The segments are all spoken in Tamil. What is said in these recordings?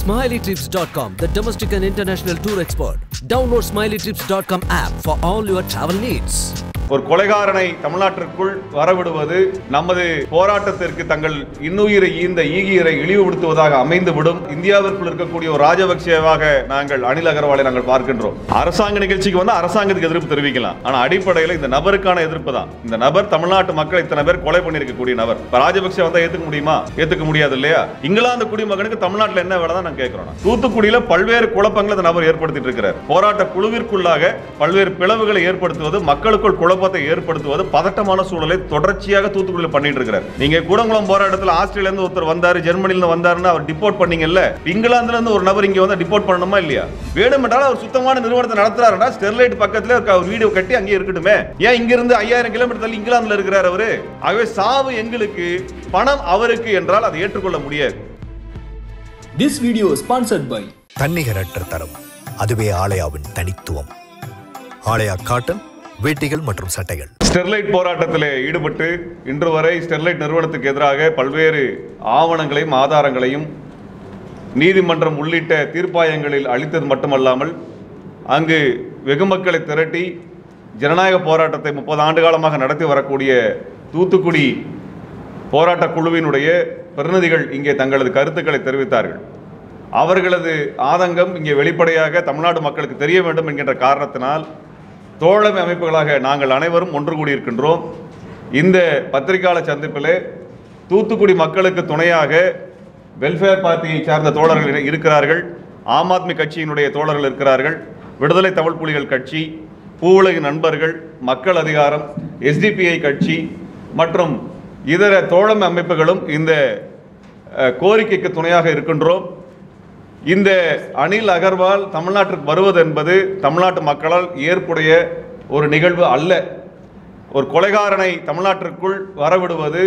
SmileyTrips.com, the domestic and international tour expert. Download SmileyTrips.com app for all your travel needs. ஒரு கொலைகாரனை தமிழ்நாட்டிற்குள் வரவிடுவது நமது போராட்டத்திற்கு தங்கள் இன்னுயிரை ஈந்த ஈகியரை இழிவுபடுத்துவதாக அமைந்துவிடும் இந்தியாவிற்குள் இருக்கக்கூடிய ஒரு ராஜபக்சேவாக நாங்கள் அனில் அகர்வாலை நாங்கள் பார்க்கின்றோம் அரசாங்க நிகழ்ச்சிக்கு வந்து அரசாங்கத்துக்கு எதிர்ப்பு தெரிவிக்கலாம் ஆனா அடிப்படையில் இந்த நபருக்கான எதிர்ப்பு தான் இந்த நபர் தமிழ்நாட்டு மக்கள் இத்தனை பேர் கொலை பண்ணியிருக்கக்கூடிய நபர் இப்ப ராஜபக்சே வந்தா ஏத்துக்க முடியுமா ஏத்துக்க முடியாது இல்லையா இங்கிலாந்து குடிமகனுக்கு தமிழ்நாட்டில் என்ன வேலை தான் நான் கேட்கிறோம் நான். தூத்துக்குடியில பல்வேறு குழப்பங்களை இந்த நபர் ஏற்படுத்திட்டு இருக்கிறார் போராட்ட குழுவிற்குள்ளாக பல்வேறு பிளவுகளை ஏற்படுத்துவது மக்களுக்குள் குழப்பத்தை ஏற்படுத்துவது பதட்டமான சூழலை தொடர்ச்சியாக தூத்துக்குடியில் பண்ணிட்டு இருக்கிறார் நீங்க கூடங்குளம் போராட்டத்தில் ஆஸ்திரேலியா இருந்து ஒருத்தர் வந்தாரு ஜெர்மனில இருந்து வந்தாருன்னு அவர் டிபோர்ட் பண்ணீங்கல்ல இங்கிலாந்துல இருந்து ஒரு நபர் இங்க வந்து டிபோர்ட் பண்ணணுமா இல்லையா வேணுமென்றால் அவர் சுத்தமான நிறுவனத்தை நடத்துறாருன்னா ஸ்டெர்லைட் பக்கத்துல இருக்க ஒரு வீடியோ கட்டி அங்கே இருக்கட்டுமே ஏன் இங்க இருந்து ஐயாயிரம் கிலோமீட்டர் தள்ளி இங்கிலாந்துல இருக்கிறார் அவரு ஆகவே சாவு எங்களுக்கு பணம் அவருக்கு என்றால் அதை ஏற்றுக்கொள்ள முடியாது This video is sponsored by தன்னிகரற்ற தரம் அதுவே ஆலயாவின் தனித்துவம் ஆலயா காட்டன் வேட்டிகள் மற்றும் சட்டைகள் ஸ்டெர்லைட் போராட்டத்தில் ஈடுபட்டு இன்று வரை ஸ்டெர்லைட் நிறுவனத்துக்கு எதிராக பல்வேறு ஆவணங்களையும் ஆதாரங்களையும் நீதிமன்றம் உள்ளிட்ட தீர்ப்பாயங்களில் அளித்தது மட்டுமல்லாமல் அங்கு வெகுமக்களை திரட்டி ஜனநாயக போராட்டத்தை முப்பது ஆண்டு காலமாக நடத்தி வரக்கூடிய தூத்துக்குடி போராட்ட குழுவினுடைய பிரதிநிதிகள் இங்கே தங்களது கருத்துக்களை தெரிவித்தார்கள் அவர்களது ஆதங்கம் இங்கே வெளிப்படையாக தமிழ்நாடு மக்களுக்கு தெரிய வேண்டும் என்கின்ற காரணத்தினால் தோழமை அமைப்புகளாக நாங்கள் அனைவரும் ஒன்று கூடியிருக்கின்றோம் இந்த பத்திரிகையாளர் சந்திப்பிலே தூத்துக்குடி மக்களுக்கு துணையாக வெல்ஃபேர் பார்ட்டியை சார்ந்த தோழர்கள் இருக்கிறார்கள் ஆம் ஆத்மி கட்சியினுடைய தோழர்கள் இருக்கிறார்கள் விடுதலை தமிழ் புலிகள் கட்சி பூவுலக நண்பர்கள் மக்கள் அதிகாரம் எஸ்டிபிஐ கட்சி மற்றும் இதர தோழமை அமைப்புகளும் இந்த அஹ், கோரிக்கைக்கு துணையாக இருக்கின்றோம் இந்த அனில் அகர்வால் தமிழ்நாட்டிற்கு வருவது என்பது தமிழ்நாட்டு மக்களால் ஏற்புடைய ஒரு நிகழ்வு அல்ல ஒரு கொலைகாரனை தமிழ்நாட்டிற்குள் வரவிடுவது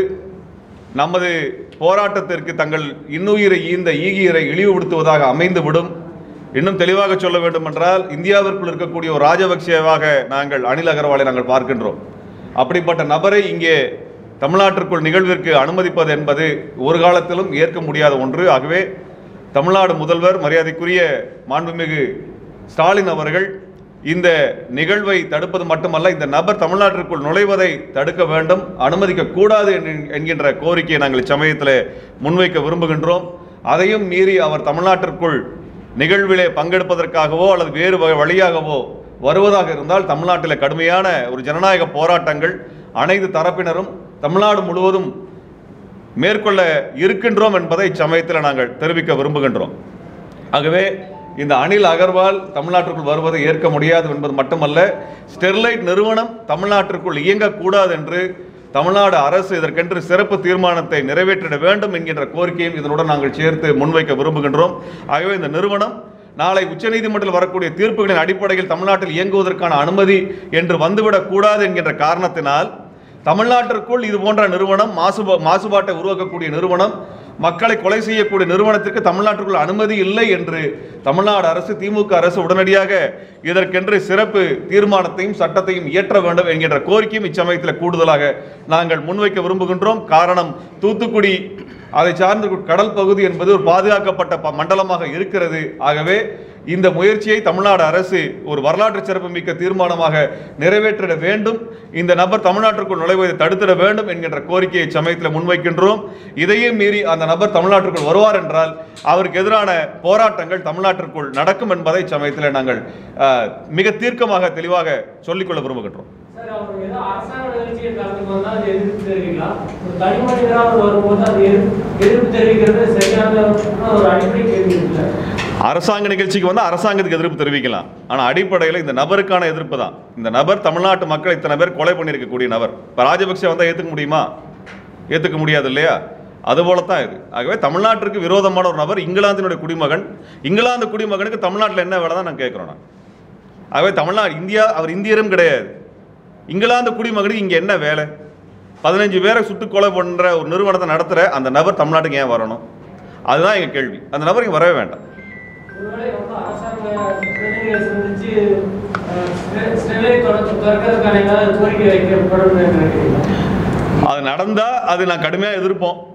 நமது போராட்டத்திற்கு தங்கள் இன்னுயிரை ஈந்த ஈகியரை இழிவுபடுத்துவதாக அமைந்துவிடும் இன்னும் தெளிவாக சொல்ல வேண்டுமென்றால் இந்தியாவிற்குள் இருக்கக்கூடிய ஒரு ராஜபக்சேவாக நாங்கள் அனில் அகர்வாலை நாங்கள் பார்க்கின்றோம் அப்படிப்பட்ட நபரை இங்கே தமிழ்நாட்டிற்குள் நிகழ்விற்கு அனுமதிப்பது என்பது ஒரு காலத்திலும் ஏற்க முடியாத ஒன்று ஆகவே தமிழ்நாடு முதல்வர் மரியாதைக்குரிய மாண்புமிகு ஸ்டாலின் அவர்கள் இந்த நிகழ்வை தடுப்பது மட்டுமல்ல இந்த நபர் தமிழ்நாட்டிற்குள் நுழைவதை தடுக்க வேண்டும் அனுமதிக்க கூடாது என்கின்ற- என்கின்ற கோரிக்கையை நாங்கள் இச்சமயத்தில் முன்வைக்க விரும்புகின்றோம் அதையும் மீறி அவர் தமிழ்நாட்டிற்குள் நிகழ்விலே பங்கெடுப்பதற்காகவோ அல்லது வேறு வ- வழியாகவோ வருவதாக இருந்தால் தமிழ்நாட்டில் கடுமையான ஒரு ஜனநாயக போராட்டங்கள் அனைத்து தரப்பினரும் தமிழ்நாடு முழுவதும் மேற்கொள்ள இருக்கின்றோம் என்பதை இச்சமயத்தில் நாங்கள் தெரிவிக்க விரும்புகின்றோம் ஆகவே இந்த அனில் அகர்வால் தமிழ்நாட்டிற்குள் வருவதை ஏற்க முடியாது என்பது மட்டுமல்ல ஸ்டெர்லைட் நிறுவனம் தமிழ்நாட்டிற்குள் இயங்கக்கூடாது என்று தமிழ்நாடு அரசு இதற்கென்று சிறப்பு தீர்மானத்தை நிறைவேற்றிட வேண்டும் என்கின்ற கோரிக்கையும் இதனுடன் நாங்கள் சேர்த்து முன்வைக்க விரும்புகின்றோம் ஆகவே இந்த நிறுவனம் நாளை உச்சநீதிமன்றத்தில் வரக்கூடிய தீர்ப்புகளின் அடிப்படையில் தமிழ்நாட்டில் இயங்குவதற்கான அனுமதி என்று வந்துவிடக் கூடாது என்கின்ற காரணத்தினால் தமிழ்நாட்டிற்குள் இது போன்ற நிறுவனம் மாசுபா மாசுபாட்டை உருவாக்கக்கூடிய நிறுவனம் மக்களை கொலை செய்யக்கூடிய நிறுவனத்திற்கு தமிழ்நாட்டிற்குள் அனுமதி இல்லை என்று தமிழ்நாடு அரசு திமுக அரசு உடனடியாக இதற்கென்று சிறப்பு தீர்மானத்தையும் சட்டத்தையும் இயற்ற வேண்டும் என்கின்ற கோரிக்கையும் இச்சமயத்தில் கூடுதலாக நாங்கள் முன்வைக்க விரும்புகின்றோம் காரணம் தூத்துக்குடி அதை சார்ந்த கடல் பகுதி என்பது ஒரு பாதுகாக்கப்பட்ட ப- மண்டலமாக இருக்கிறது ஆகவே இந்த முயற்சியை தமிழ்நாடு அரசு ஒரு வரலாற்று சிறப்புமிக்க தீர்மானமாக நிறைவேற்றிட வேண்டும் இந்த நபர் தமிழ்நாட்டிற்குள் நுழைவதை தடுத்திட வேண்டும் என்கின்ற கோரிக்கையை சமயத்தில் முன்வைக்கின்றோம் இதையும் மீறி அந்த நபர் தமிழ்நாட்டிற்குள் வருவார் என்றால் அவருக்கு எதிரான போராட்டங்கள் தமிழ்நாட்டிற்குள் நடக்கும் என்பதை சமயத்தில் நாங்கள் அஹ், மிக தீர்க்கமாக தெளிவாக சொல்லிக்கொள்ள விரும்புகின்றோம் சார் அவர் ஏதோ அரசாங்க நிகழ்ச்சியில் கலந்து வந்தா அது எதிர்ப்பு தெரிவிக்கலாம் ஒரு தனி மனிதராக அவர் வரும்போது அது எதிர்ப்பு எதிர்ப்பு தெரிவிக்கிறது சரியான ஒரு அடிப்படை கேள்வி இருக்குல்ல அரசாங்க நிகழ்ச்சிக்கு வந்து அரசாங்கத்துக்கு எதிர்ப்பு தெரிவிக்கலாம் ஆனால் அடிப்படையில் இந்த நபருக்கான எதிர்ப்பு தான் இந்த நபர் தமிழ்நாட்டு மக்கள் இத்தனை பேர் கொலை பண்ணியிருக்கக்கூடிய நபர் இப்போ ராஜபக்சே வந்தால் ஏற்றுக்க முடியுமா ஏற்றுக்க முடியாது இல்லையா அதுபோல தான் இது ஆகவே தமிழ்நாட்டிற்கு விரோதமான ஒரு நபர் இங்கிலாந்தினுடைய குடிமகன் இங்கிலாந்து குடிமகனுக்கு தமிழ்நாட்டில் என்ன வேலை தான் நான் கேட்குறோம் நான் ஆகவே தமிழ்நாடு இந்தியா அவர் இந்தியரும் கிடையாது இங்கிலாந்து குடிமகனுக்கு இங்கே என்ன வேலை பதினஞ்சு பேரை சுட்டு கொலை பண்ணுற ஒரு நிறுவனத்தை நடத்துகிற அந்த நபர் தமிழ்நாட்டுக்கு ஏன் வரணும் அதுதான் எங்கள் கேள்வி அந்த நபர் இங்கே வரவே வேண்டாம் ஒருவேளை வந்து அரசாங்க பிரதிநிதிகளை சந்திச்சு அஹ், ஸ்டெ- ஸ்டெர்லைட் தொடர்ந்து திறக்கிறதுக்கான ஏதாவது கோரிக்கை வைக்கப்படும் என்று நினைக்கிறீங்களா அது நடந்தால் அது நான் கடுமையாக எதிர்ப்போம்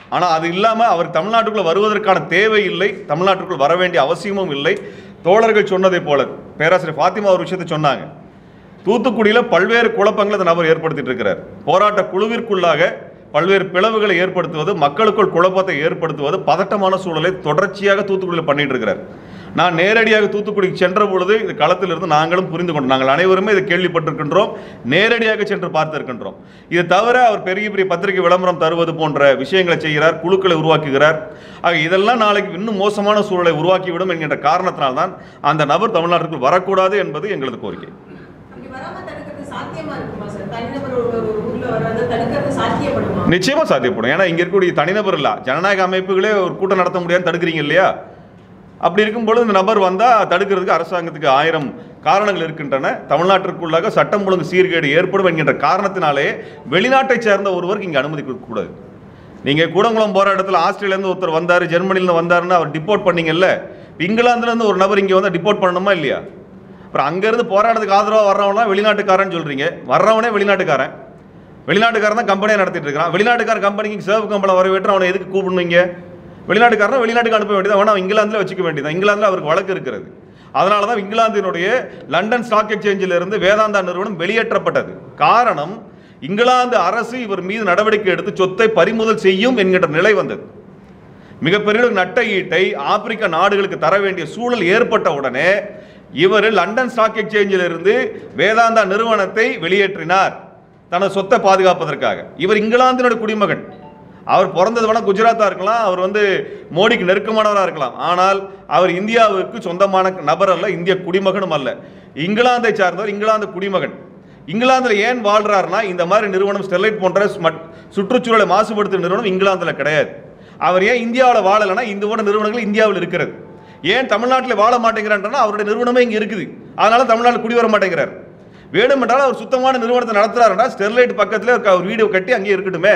ஆனால் அது இல்லாமல் அவர் தமிழ்நாட்டுக்குள்ள வருவதற்கான தேவை இல்லை தமிழ்நாட்டுக்குள் வர வேண்டிய அவசியமும் இல்லை தோழர்கள் சொன்னதை போல பேராசிரியர் ஃபாத்திமா ஒரு விஷயத்தை சொன்னாங்க தூத்துக்குடியில் பல்வேறு குழப்பங்களை இந்த நபர் ஏற்படுத்திட்டு இருக்கிறார் போராட்ட குழுவிற்குள்ளாக பல்வேறு பிளவுகளை ஏற்படுத்துவது மக்களுக்குள் குழப்பத்தை ஏற்படுத்துவது பதட்டமான சூழலை தொடர்ச்சியாக தூத்துக்குடியில் பண்ணிட்டு இருக்கிறார் நான் நேரடியாக தூத்துக்குடிக்கு சென்ற பொழுது இது களத்திலிருந்து நாங்களும் புரிந்து கொண்டோம் நாங்கள் அனைவருமே இதை கேள்விப்பட்டிருக்கின்றோம் நேரடியாக சென்று பார்த்திருக்கின்றோம் இது தவிர அவர் பெரிய பெரிய பத்திரிகை விளம்பரம் தருவது போன்ற விஷயங்களை செய்கிறார் குழுக்களை உருவாக்குகிறார் ஆக இதெல்லாம் நாளைக்கு இன்னும் மோசமான சூழலை உருவாக்கிவிடும் என்கின்ற காரணத்தினால்தான் அந்த நபர் தமிழ்நாட்டுக்குள் வரக்கூடாது என்பது எங்களது கோரிக்கை அப்படி வராம தடுக்கிறது சாத்தியமா இருக்குமா சார் தனிநபர் ஒரு ஒரு ஊர்ல வர்றதை தடுக்கிறது சாத்தியப்படுமா நிச்சயமா சாத்தியப்படும் ஏன்னா இங்க இருக்கக்கூடிய தனிநபர் இல்ல ஜனநாயக அமைப்புகளே ஒரு கூட்டம் நடத்த முடியாது தடுக்கிறீங்க இல்லையா அப்படி இருக்கும்பொழுது இந்த நபர் வந்தா தடுக்கிறதுக்கு அரசாங்கத்துக்கு ஆயிரம் காரணங்கள் இருக்கின்றன தமிழ்நாட்டிற்குள்ளாக சட்டம் ஒழுங்கு சீர்கேடு ஏற்படும் என்கின்ற காரணத்தினாலே வெளிநாட்டை சேர்ந்த ஒருவருக்கு இங்க அனுமதி கொடுக்கக்கூடாது நீங்க கூடங்குளம் போற இடத்துல ஆஸ்திரேலியா இருந்து ஒருத்தர் வந்தாரு ஜெர்மனில இருந்து வந்தாருன்னு அவர் டிப்போர்ட் பண்ணீங்கல்ல இப்ப இங்கிலாந்துல இருந்து ஒரு நபர் இங்க வந்து டிப்போர்ட் பண்ணணுமா இல்லையா அப்புறம் அங்கேருந்து போராட்டத்துக்கு ஆதரவாக வர்றவனா வெளிநாட்டுக்காரன்னு சொல்கிறீங்க வர்றவனே வெளிநாட்டுக்காரன் வெளிநாட்டுக்காரன் தான் கம்பெனியை நடத்திட்டு இருக்கிறான் வெளிநாட்டுக்கார கம்பெனிக்கு சேவ் கம்பெனி வரவேற்று அவனை எதுக்கு கூப்பிடுவீங்க வெளிநாட்டுக்காரன் வெளிநாட்டுக்கு அனுப்ப வேண்டியது அவனை இங்கிலாந்தில் வச்சுக்க வேண்டியது இங்கிலாந்தில் அவருக்கு வழக்கு இருக்கிறது அதனால தான் இங்கிலாந்தினுடைய லண்டன் ஸ்டாக் எக்ஸ்சேஞ்சில் இருந்து வேதாந்தா நிறுவனம் வெளியேற்றப்பட்டது காரணம் இங்கிலாந்து அரசு இவர் மீது நடவடிக்கை எடுத்து சொத்தை பறிமுதல் செய்யும் என்கின்ற நிலை வந்தது மிகப்பெரிய ஒரு நட்ட ஈட்டை ஆப்பிரிக்க நாடுகளுக்கு தர வேண்டிய சூழல் ஏற்பட்ட உடனே இவர் லண்டன் ஸ்டாக் எக்ஸ்சேஞ்சில் இருந்து வேதாந்தா நிறுவனத்தை வெளியேற்றினார் தனது சொத்தை பாதுகாப்பதற்காக இவர் இங்கிலாந்தினுடைய குடிமகன் அவர் பிறந்தது வேணா குஜராத்தா இருக்கலாம் அவர் வந்து மோடிக்கு நெருக்கமானவராக இருக்கலாம் ஆனால் அவர் இந்தியாவுக்கு சொந்தமான நபர் அல்ல இந்திய குடிமகனும் அல்ல இங்கிலாந்தை சார்ந்தவர் இங்கிலாந்து குடிமகன் இங்கிலாந்தில் ஏன் வாழ்றாருன்னா இந்த மாதிரி நிறுவனம் ஸ்டெர்லைட் போன்ற ஸ்மட்- சுற்றுச்சூழலை மாசுபடுத்தும் நிறுவனம் இங்கிலாந்தில் கிடையாது அவர் ஏன் இந்தியாவில் வாழலைன்னா இந்த போன்ற நிறுவனங்கள் இந்தியாவில் இருக்கிறது ஏன் தமிழ்நாட்டில் வாழ மாட்டேங்கிறான்றனா அவருடைய நிறுவனமே இங்கே இருக்குது அதனால தமிழ்நாட்டில் குடி வர மாட்டேங்கிறார் வேணுமென்றால் அவர் சுத்தமான நிறுவனத்தை நடத்துறாருன்னா ஸ்டெர்லைட் பக்கத்தில் இருக்க ஒரு வீடு கட்டி அங்கேயே இருக்கட்டுமே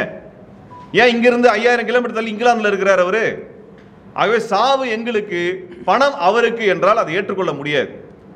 ஏன் இங்கிருந்து ஐயாயிரம் கிலோமீட்டர் தள்ளி இங்கிலாந்தில் இருக்கிறார் அவரு ஆகவே சாவு எங்களுக்கு பணம் அவருக்கு என்றால் அதை ஏற்றுக்கொள்ள முடியாது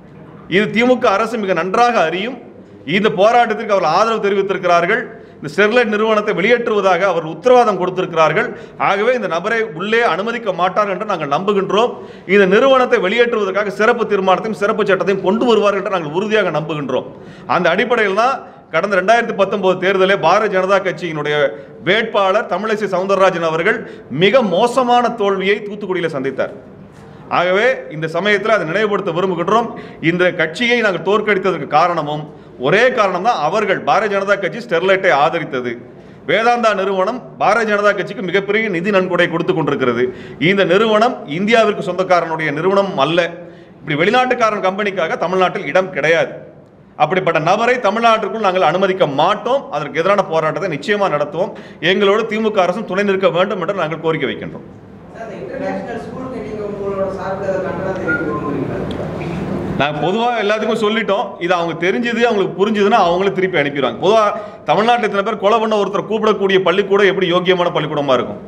இது திமுக அரசு மிக நன்றாக அறியும் இந்த போராட்டத்திற்கு அவர் ஆதரவு தெரிவித்திருக்கிறார்கள் இந்த ஸ்டெர்லைட் நிறுவனத்தை வெளியேற்றுவதாக அவர் உத்தரவாதம் கொடுத்திருக்கிறார்கள் ஆகவே இந்த நபரை உள்ளே அனுமதிக்க மாட்டார் என்று நாங்கள் நம்புகின்றோம் இந்த நிறுவனத்தை வெளியேற்றுவதற்காக சிறப்பு தீர்மானத்தையும் சிறப்பு சட்டத்தையும் கொண்டு வருவார்கள் என்று நாங்கள் உறுதியாக நம்புகின்றோம் அந்த அடிப்படையில் தான் கடந்த ரெண்டாயிரத்தி பத்தொன்பது தேர்தலில் பாரதிய ஜனதா கட்சியினுடைய வேட்பாளர் தமிழிசை சவுந்தரராஜன் அவர்கள் மிக மோசமான தோல்வியை தூத்துக்குடியில் சந்தித்தார் ஆகவே இந்த சமயத்தில் அதை நினைவுபடுத்த விரும்புகின்றோம் இந்த கட்சியை நாங்கள் தோற்கடித்ததற்கு காரணமும் ஒரே காரணம் தான் அவர்கள் பாரதிய ஜனதா கட்சி ஸ்டெர்லைட்டை ஆதரித்தது வேதாந்தா நிறுவனம் பாரதிய ஜனதா கட்சிக்கு மிகப்பெரிய நிதி நன்கொடை கொடுத்து கொண்டிருக்கிறது இந்த நிறுவனம் இந்தியாவிற்கு சொந்தக்காரனுடைய நிறுவனம் அல்ல இப்படி வெளிநாட்டுக்காரன் கம்பெனிக்காக தமிழ்நாட்டில் இடம் கிடையாது அப்படிப்பட்ட நபரை தமிழ்நாட்டிற்குள் நாங்கள் அனுமதிக்க மாட்டோம் அதற்கு எதிரான போராட்டத்தை நிச்சயமாக நடத்துவோம் எங்களோடு திமுக அரசும் துணை நிற்க வேண்டும் என்று நாங்கள் கோரிக்கை வைக்கின்றோம் சார் இன்டர்நேஷனல் ஸ்கூலுக்கு நீங்க உங்களோட சார்பில் அதை கண்டனம் தெரிவிக்க விரும்புறீங்களா நாங்கள் பொதுவாக எல்லாத்துக்கும் சொல்லிட்டோம் இது அவங்க தெரிஞ்சது அவங்களுக்கு புரிஞ்சுதுன்னா அவங்களே திருப்பி அனுப்பிடுவாங்க பொதுவாக தமிழ்நாட்டில் இத்தனை பேர் கொலை பண்ண ஒருத்தர் கூப்பிடக்கூடிய பள்ளிக்கூடம் எப்படி யோக்கியமான பள்ளிக்கூடமா இருக்கும்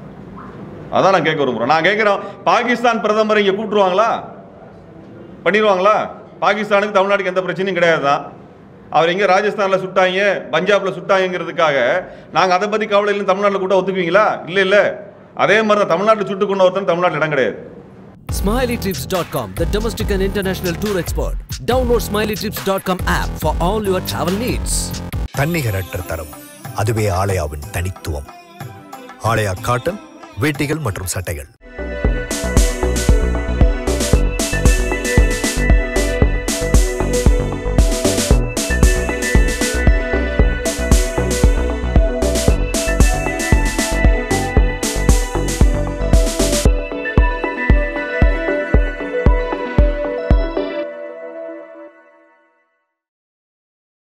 அதான் நான் கேட்க விரும்புகிறோம் நான் கேட்குறோம் பாகிஸ்தான் பிரதமர் இங்கே கூப்பிட்டுருவாங்களா பண்ணிடுவாங்களா பாகிஸ்தானுக்கு தமிழ்நாட்டுக்கு எந்த பிரச்சனையும் கிடையாது தான் அவர் எங்கே ராஜஸ்தானில் சுட்டாங்க பஞ்சாபில் சுட்டாங்கிறதுக்காக நாங்கள் அதை பற்றி கவலை இல்லைன்னு தமிழ்நாட்டில் கூட்ட ஒத்துக்குவீங்களா இல்லை இல்லை அதே மாதிரி தான் தமிழ்நாட்டில் சுட்டு கொண்ட ஒருத்தன் தமிழ்நாட்டில் இடம் கிடையாது SmileyTrips.com, the domestic and international tour expert. Download SmileyTrips.com app for all your travel needs. தன்னிகரற்ற தரம் அதுவே ஆலயாவின் தனித்துவம் ஆலயா காட்டன் வேட்டிகள் மற்றும் சட்டைகள்